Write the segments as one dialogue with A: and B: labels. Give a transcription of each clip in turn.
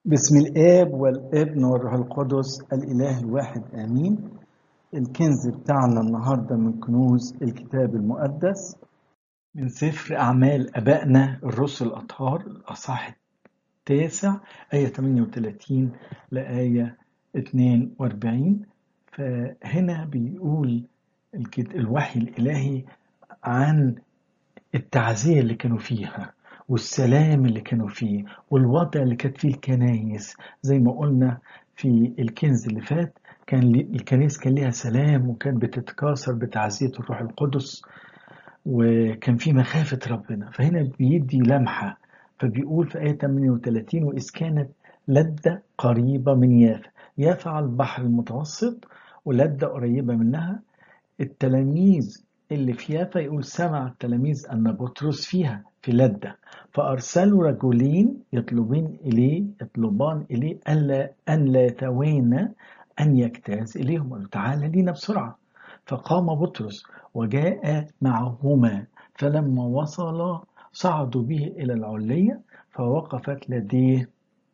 A: بسم الآب والابن والروح القدس الإله الواحد آمين الكنز بتاعنا النهاردة من كنوز الكتاب المقدس من سفر أعمال أبائنا الرسل الأطهار الأصحاح التاسع آية 38 لآية 42 فهنا بيقول الكت- الوحي الإلهي عن التعزية اللي كانوا فيها والسلام اللي كانوا فيه والوضع اللي كانت فيه الكنايس زي ما قلنا في الكنز اللي فات كان لي- الكنائس كان ليها سلام وكان بتتكاثر بتعزية الروح القدس وكان في مخافة ربنا فهنا بيدي لمحة فبيقول في آية 38 وإذ كانت لدة قريبة من يافا يافا على البحر المتوسط ولدة قريبة منها التلاميذ اللي في يافا يقول سمع التلاميذ أن بطرس فيها في لدة فأرسلوا رجلين يطلبين إليه يطلبان إليه ألا أن لا يتوانى أن يجتاز إليهم قالوا تعالى لينا بسرعة فقام بطرس وجاء معهما فلما وصل صعدوا به إلى العلية فوقفت لديه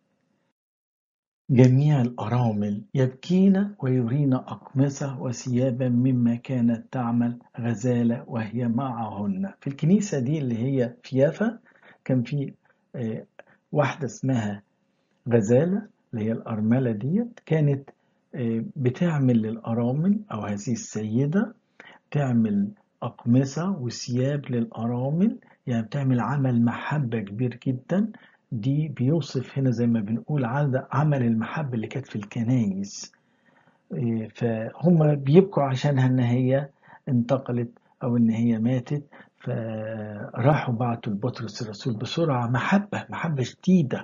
A: جميع الأرامل يبكين ويرين أقمصة وثيابا مما كانت تعمل غزالة وهي معهن في الكنيسة دي اللي هي في يافا كان في آه، واحدة اسمها غزالة اللي هي الأرملة ديت كانت آه، بتعمل للأرامل أو هذه السيدة تعمل أقمصة وثياب للأرامل يعني بتعمل عمل محبة كبير جدا دي بيوصف هنا زي ما بنقول عد- عمل المحبة اللي كانت في الكنايس إيه، فهم بيبكوا عشانها إن هي انتقلت أو إن هي ماتت فراحوا بعتوا لبطرس الرسول بسرعة محبة محبة شديدة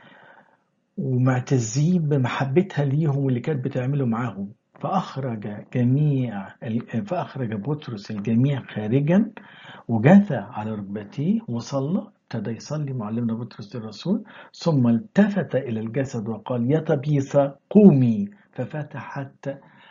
A: ومعتزين بمحبتها ليهم واللي كانت بتعمله معاهم فأخرج جميع فأخرج بطرس الجميع خارجا وجثى على ركبتيه وصلى ابتدى يصلي معلمنا بطرس الرسول ثم التفت إلى الجسد وقال يا طبيثة قومي ففتحت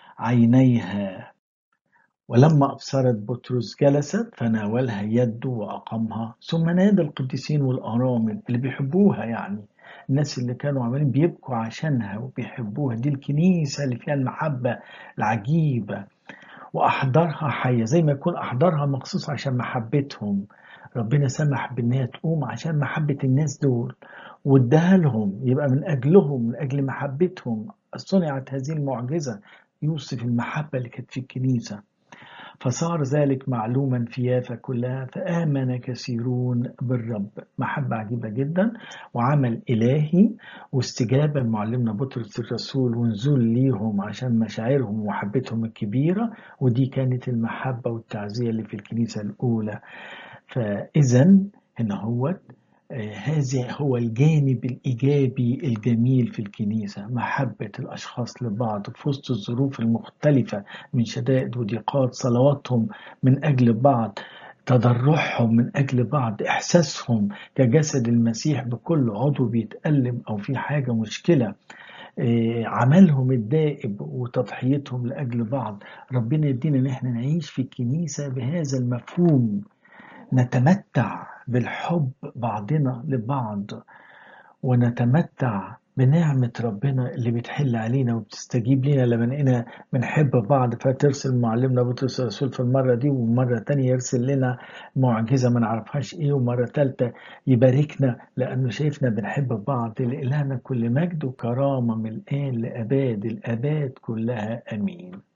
A: عينيها ولما أبصرت بطرس جلست فناولها يده وأقامها ثم نادى القديسين والأرامل اللي بيحبوها يعني الناس اللي كانوا عمالين بيبكوا عشانها وبيحبوها دي الكنيسة اللي فيها المحبة العجيبة وأحضرها حية زي ما يكون أحضرها مخصوص عشان محبتهم ربنا سمح بإنها تقوم عشان محبة الناس دول واداها لهم يبقى من أجلهم من أجل محبتهم صنعت هذه المعجزة يوصف المحبة اللي كانت في الكنيسة فصار ذلك معلوما في يافا كلها فآمن كثيرون بالرب محبة عجيبة جدا وعمل إلهي واستجابة معلمنا بطرس الرسول ونزول ليهم عشان مشاعرهم ومحبتهم الكبيرة ودي كانت المحبة والتعزية اللي في الكنيسة الأولى فإذا هنا هو هذا هو الجانب الإيجابي الجميل في الكنيسة محبة الأشخاص لبعض في وسط الظروف المختلفة من شدائد وضيقات صلواتهم من أجل بعض تضرعهم من أجل بعض إحساسهم كجسد المسيح بكل عضو بيتألم أو في حاجة مشكلة إيه، عملهم الدائب وتضحيتهم لأجل بعض ربنا يدينا إن احنا نعيش في الكنيسة بهذا المفهوم نتمتع بالحب بعضنا لبعض ونتمتع بنعمة ربنا اللي بتحل علينا وبتستجيب لنا لما لقينا بنحب بعض فترسل معلمنا بطرس الرسول في المرة دي ومرة تانية يرسل لنا معجزة ما نعرفهاش ايه ومرة تالتة يباركنا لأنه شايفنا بنحب بعض لإلهنا كل مجد وكرامة من الآن لأباد الآباد كلها أمين